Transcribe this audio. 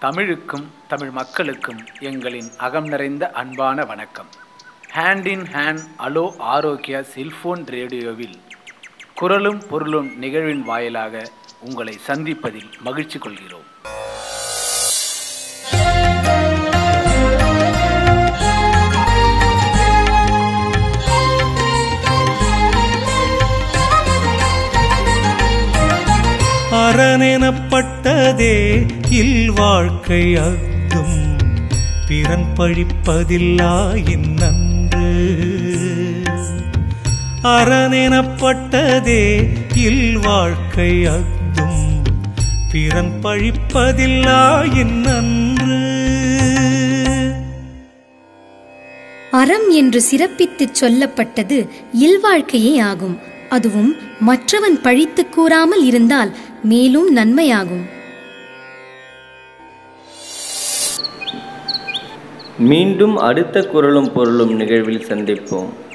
தமிழுக்கும் தமிழ் மக்களுக்கும் எங்களின் அகம் நிறைந்த அன்பான வணக்கம் ஹேண்ட் இன் ஹேண்ட் அலோ ஆரோக்கியா செல்போன் ரேடியோவில் குரலும் பொருளும் நிகழ்வின் வாயிலாக உங்களை சந்திப்பதில் மகிழ்ச்சி கொள்கிறோம் அரணெனப்பட்டதே இல்வாழ்க்கை அஃதும் பிறன் பழிப்பதில்லா நன்று அரணெனப்பட்டதே இல்வாழ்க்கை அஃதும் பிறன் பழிப்பதில்லா நன்று அறம் என்று சிறப்பித்துச் சொல்லப்பட்டது இல்வாழ்க்கையே ஆகும் அதுவும் மற்றவன் பழித்துக் கூறாமல் இருந்தால் மேலும் நன்மையாகும் மீண்டும் அடுத்த குரலும் பொருளும் நிகழ்வில் சந்திப்போம்